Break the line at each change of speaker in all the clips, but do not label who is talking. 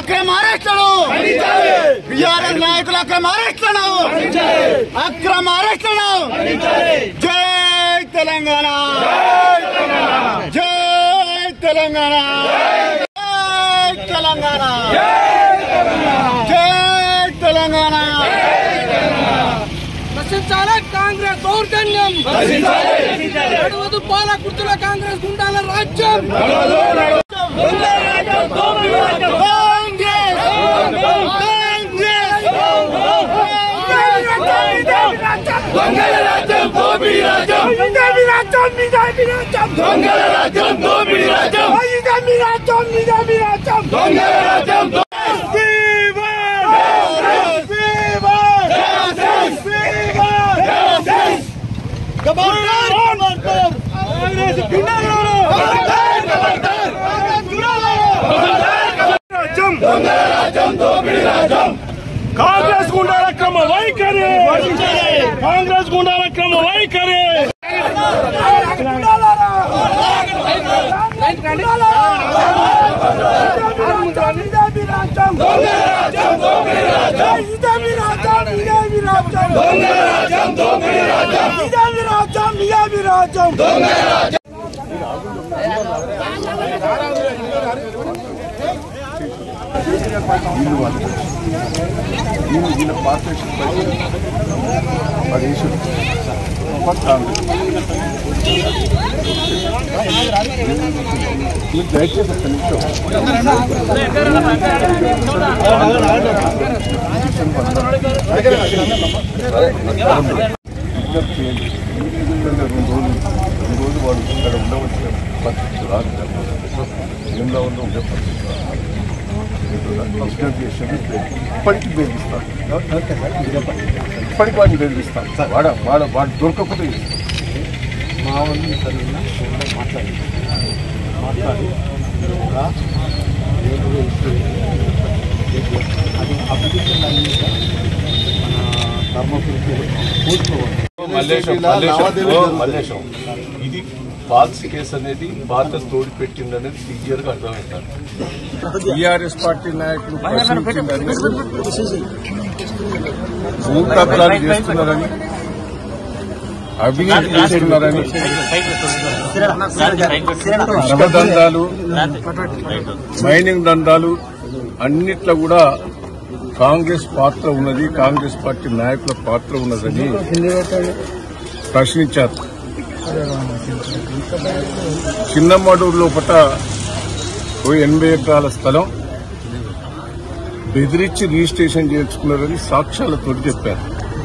అక్రమ అరెస్టులు బీఆర్ఎస్ నాయకుల అక్రమ అరెస్టులు అక్రమ అరెస్టులు జై తెలంగాణ జై తెలంగాణ జై తెలంగాణ జై తెలంగాణ
నశించాలి కాంగ్రెస్ దౌర్జన్యం నడవదు పాల గుర్తుల కాంగ్రెస్ గుండాల రాజ్యం
కాంగ్రెస్ గుండాల క్రమ వైఖరి కాంగ్రెస్ గుండాల క్రమ వైఖరి
రోజు వాడు ఇక్కడ ఉండవలసిన పరిస్థితి రాదు ఏంలో ఉన్న ఉండే పరిస్థితి రాదు. డిస్టర్బ్ చేసేది ఇప్పటికీ బెదిరిస్తాను ఇప్పటికి వాడిని బెదిరిస్తాను వాడ వాడ వాడు దొరకకపోతే
మా వాళ్ళు సరిగ్గా ఫోన్లో మాట్లాడి మాట్లాడి ఒక ఏడుగురు ఇష్యూ అది అప్లికేషన్ అన్ని మన ధర్మపురికి కూర్చోవాలి
మల్లేశం మల్లేశం ఓ, మల్లేశం ఇది ఫాల్స్ కేసు అనేది పాత తోడి పెట్టిందనేది క్లియర్ గా అర్థమవుతారు టీఆర్ఎస్ పార్టీ నాయకులు ప్రశ్నించిందని భూకబ్జాలు చేస్తున్నారని అవినీతి చేస్తున్నారని శ్రమదందాలు మైనింగ్ దందాలు అన్నిట్లో కూడా కాంగ్రెస్ పాత్ర ఉన్నది కాంగ్రెస్ పార్టీ నాయకుల పాత్ర ఉన్నదని ప్రశ్నించారు చిన్నమడూరు లోపట ఓ ఎనభై ఎకరాల స్థలం బెదిరించి రిజిస్ట్రేషన్ చేయించుకున్నారని సాక్ష్యాలతో చెప్పారు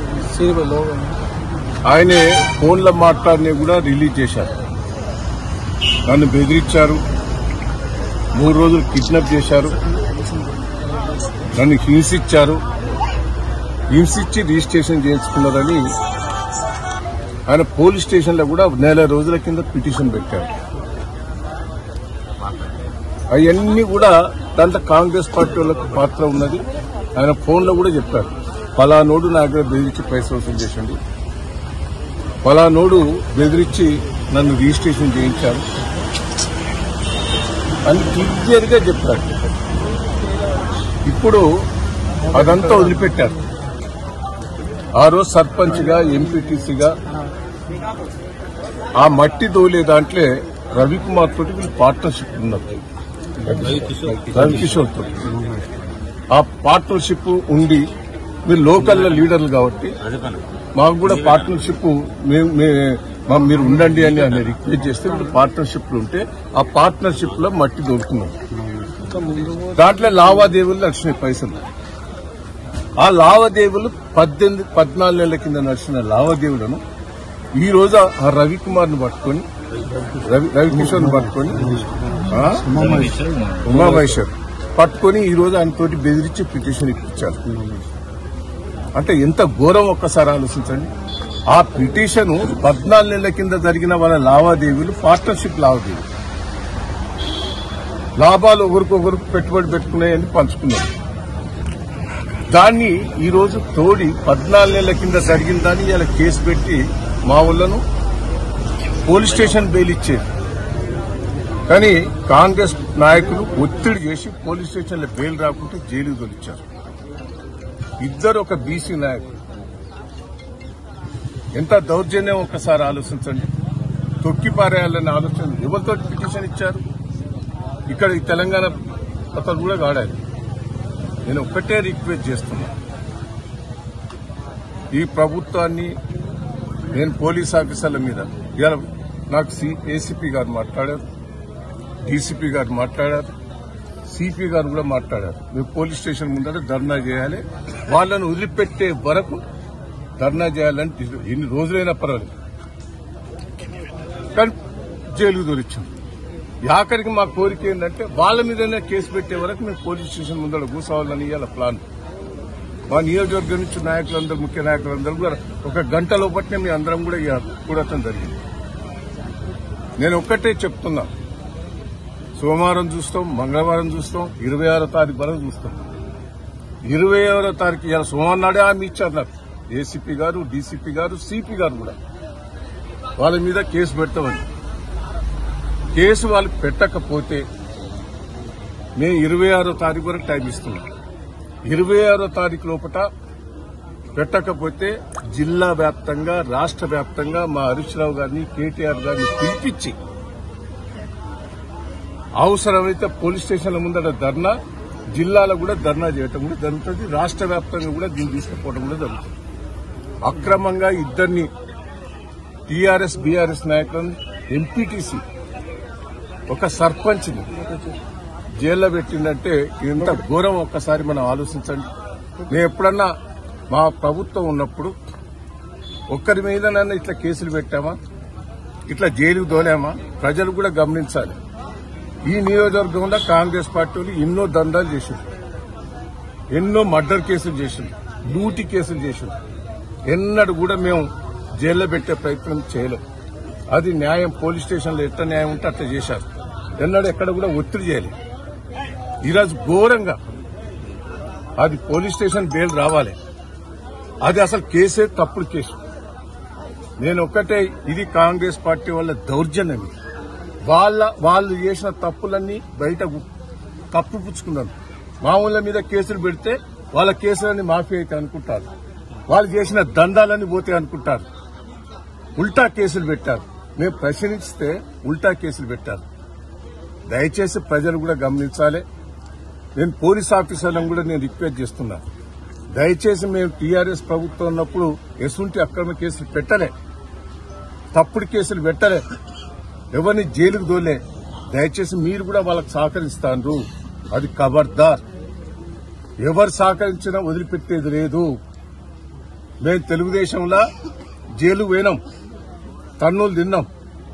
ఆయనే ఫోన్లో మాట్లాడినే కూడా రిలీజ్ చేశారు నన్ను బెదిరించారు మూడు రోజులు కిడ్నాప్ చేశారు నన్ను హింసించారు హింసించి రిజిస్ట్రేషన్ చేయించుకున్నారని ఆయన పోలీస్ స్టేషన్లో కూడా నెల రోజుల కింద పిటిషన్ పెట్టారు అవన్నీ కూడా దాంట్లో కాంగ్రెస్ పార్టీ వాళ్ళకు పాత్ర ఉన్నది ఆయన ఫోన్లో కూడా చెప్పారు పలానోడు నా దగ్గర బెదిరించి పైసలు వసూలు చేసిండు పలానోడు బెదిరించి నన్ను రిజిస్ట్రేషన్ చేయించారు అని క్లియర్ గా చెప్పారు ఇప్పుడు అదంతా వదిలిపెట్టారు ఆ రోజు సర్పంచ్ గా ఎంపీటీసీగా ఆ మట్టి తోలే దాంట్లో రవికుమార్ తోటి వీళ్ళు పార్ట్నర్షిప్ ఉన్నారు రవికిషోర్ తోటి ఆ పార్ట్నర్షిప్ ఉండి మీరు లోకల్ లీడర్లు కాబట్టి మాకు కూడా పార్ట్నర్షిప్ మేము- మే- మా- మీరు ఉండండి అని ఆయన రిక్వెస్ట్ చేస్తే మీరు పార్ట్నర్షిప్ ఉంటే ఆ పార్ట్నర్షిప్ లో మట్టి దొరుకుతున్నాం దాంట్లో లావాదేవీలు నడిచినాయి పైసలు ఆ లావాదేవీలు పద్దెనిమిది పద్నాలుగు నెలల కింద నడిచిన లావాదేవీలను ఈ రోజు ఆ రవికుమార్ ను పట్టుకొని రవి రవికిషోర్ ను పట్టుకొని ఆ? ఉమామహేశ్వర్ పట్టుకొని ఈ రోజు ఆయన తోటి బెదిరించి పిటిషన్ ఇప్పించారు అంటే ఎంత ఘోరం ఒక్కసారి ఆలోచించండి ఆ పిటిషన్ పద్నాలుగు నెలల కింద జరిగిన వాళ్ళ లావాదేవీలు పార్ట్నర్షిప్ లావాదేవీలు లాభాలు ఒకరికొకరికి పెట్టుబడి పెట్టుకున్నాయని పంచుకున్నారు దాన్ని ఈ రోజు తోడి పద్నాలుగు నెలల కింద జరిగిన దాన్ని ఇలా కేసు పెట్టి మా ఊళ్ళను పోలీస్ స్టేషన్ బెయిల్ ఇచ్చేది కానీ కాంగ్రెస్ నాయకులు ఒత్తిడి చేసి పోలీస్ స్టేషన్లో బెయిల్ రాకుంటే జైలుకు తొలిచారు ఇద్దరు ఒక బీసీ నాయకులు ఎంత దౌర్జన్యం ఒక్కసారి ఆలోచించండి తొక్కి పారేయాలని ఆలోచన ఎవరితో పిటిషన్ ఇచ్చారు ఇక్కడ ఈ తెలంగాణ అతను కూడా కాడాలి నేను ఒక్కటే రిక్వెస్ట్ చేస్తున్నా ఈ ప్రభుత్వాన్ని నేను పోలీస్ ఆఫీసర్ల మీద ఇవాళ నాకు ఏసీపీ గారు మాట్లాడారు డీసీపీ గారు మాట్లాడారు సిపి గారు కూడా మాట్లాడారు మేము పోలీస్ స్టేషన్ ముందర ధర్నా చేయాలి వాళ్ళను వదిలిపెట్టే వరకు ధర్నా చేయాలని డిసైడ్- ఎన్ని రోజులైనా పర్వాలేదు కానీ జైలుకు దొరికింది ఆఖరికి మా కోరిక ఏంటంటే వాళ్ళ మీదనే కేసు పెట్టే వరకు మేము పోలీస్ స్టేషన్ ముందర కూర్చోవాలని ఇవాళ ప్లాన్ మా నియోజకవర్గం నుంచి నాయకులందరూ ముఖ్య నాయకులందరూ కూడా ఒక గంట లోపట్నే మీ అందరం కూడా ఇక కూడటం జరిగింది నేను ఒక్కటే చెప్తున్నా సోమవారం చూస్తాం మంగళవారం చూస్తాం ఇరవై ఆరో తారీఖు వరకు చూస్తాం ఇరవై ఆరో తారీఖు ఇవాళ సోమవారం నాడే హామీ ఇచ్చారు నాకు ఏసీపీ గారు డీసీపీ గారు సిపి గారు కూడా వాళ్ళ మీద కేసు పెడతామని కేసు వాళ్ళు పెట్టకపోతే మేము ఇరవై ఆరో తారీఖు వరకు టైం ఇస్తున్నాం ఇరవై ఆరో తారీఖు లోపల పెట్టకపోతే జిల్లా వ్యాప్తంగా రాష్ట్ర వ్యాప్తంగా మా హరీష్ రావు గారిని కేటీఆర్ గారిని పిలిపించి అవసరమైతే పోలీస్ స్టేషన్ల ముందర ధర్నా జిల్లాలో కూడా ధర్నా చేయటం కూడా జరుగుతుంది రాష్ట్ర వ్యాప్తంగా కూడా దీన్ని తీసుకుపోవడం కూడా జరుగుతుంది అక్రమంగా ఇద్దరిని టీఆర్ఎస్ బీఆర్ఎస్ నాయకులను ఎంపీటీసీ ఒక సర్పంచ్ని జైల్లో పెట్టిందంటే ఎంత ఘోరం ఒక్కసారి మనం ఆలోచించండి నేను ఎప్పుడన్నా మా ప్రభుత్వం ఉన్నప్పుడు ఒక్కరి మీద నన్ను ఇట్లా కేసులు పెట్టామా ఇట్లా జైలుకు దోలామా ప్రజలు కూడా గమనించాలి ఈ నియోజకవర్గంలో కాంగ్రెస్ పార్టీలు ఎన్నో దందాలు చేసింది ఎన్నో మర్డర్ కేసులు చేసింది లూటి కేసులు చేసింది ఎన్నడూ కూడా మేము జైల్లో పెట్టే ప్రయత్నం చేయలేం అది న్యాయం పోలీస్ స్టేషన్లో ఎట్లా న్యాయం ఉంటే అట్లా చేశారు ఎన్నడూ ఎక్కడ కూడా ఒత్తిడి చేయలేదు ఈరోజు ఘోరంగా అది పోలీస్ స్టేషన్ బెయిల్ రావాలి అది అసలు కేసే తప్పుడు కేసు నేను ఒక్కటే ఇది కాంగ్రెస్ పార్టీ వాళ్ళ దౌర్జన్యం ఇది. వాళ్ళ వాళ్ళు చేసిన తప్పులన్నీ బయట కప్పిపుచ్చుకున్నారు మామూళ్ళ మీద కేసులు పెడితే వాళ్ళ కేసులన్నీ మాఫీ అయితే అనుకుంటారు వాళ్ళు చేసిన దందాలన్నీ పోతే అనుకుంటారు ఉల్టా కేసులు పెట్టారు మేము ప్రశ్నిస్తే ఉల్టా కేసులు పెట్టారు దయచేసి ప్రజలు కూడా గమనించాలి నేను పోలీస్ ఆఫీసర్లను కూడా నేను రిక్వెస్ట్ చేస్తున్నా దయచేసి మేము టీఆర్ఎస్ ప్రభుత్వం ఉన్నప్పుడు ఎసుంటి అక్రమ కేసులు పెట్టలే తప్పుడు కేసులు పెట్టలే ఎవరిని జైలుకు దోలే దయచేసి మీరు కూడా వాళ్ళకి సహకరిస్తారు అది ఖబర్దార్ ఎవరు సహకరించినా వదిలిపెట్టేది లేదు మేము తెలుగుదేశంలో జైలు పోయినాం తన్నులు తిన్నాం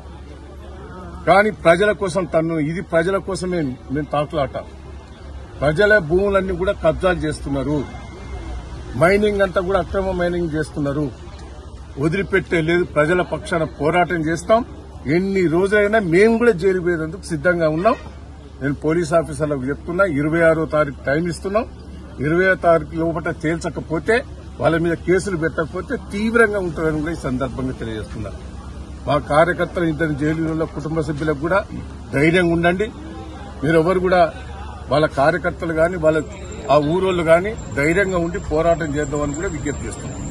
కానీ ప్రజల కోసం తన్ను ఇది ప్రజల కోసమే మేము తాకులాట ప్రజల భూములన్నీ కూడా కబ్జాలు చేస్తున్నారు మైనింగ్ అంతా కూడా అక్రమ మైనింగ్ చేస్తున్నారు వదిలిపెట్టే లేదు ప్రజల పక్షాన పోరాటం చేస్తాం ఎన్ని రోజులైనా మేము కూడా జైలు పోయేందుకు సిద్ధంగా ఉన్నాం నేను పోలీస్ ఆఫీసర్లకు చెప్తున్నా ఇరవై ఆరో తారీఖు టైం ఇస్తున్నాం ఇరవై తారీఖు లోపల తేల్చకపోతే వాళ్ళ మీద కేసులు పెట్టకపోతే తీవ్రంగా ఉంటుందని కూడా ఈ సందర్భంగా తెలియజేస్తున్నా మా కార్యకర్తలు ఇద్దరు జైలులో కుటుంబ సభ్యులకు కూడా ధైర్యంగా ఉండండి మీరెవరు కూడా వాళ్ళ కార్యకర్తలు గాని వాళ్ళ ఆ ఊరోళ్ళు గాని ధైర్యంగా ఉండి పోరాటం చేద్దామని కూడా విజ్ఞప్తి చేస్తున్నాం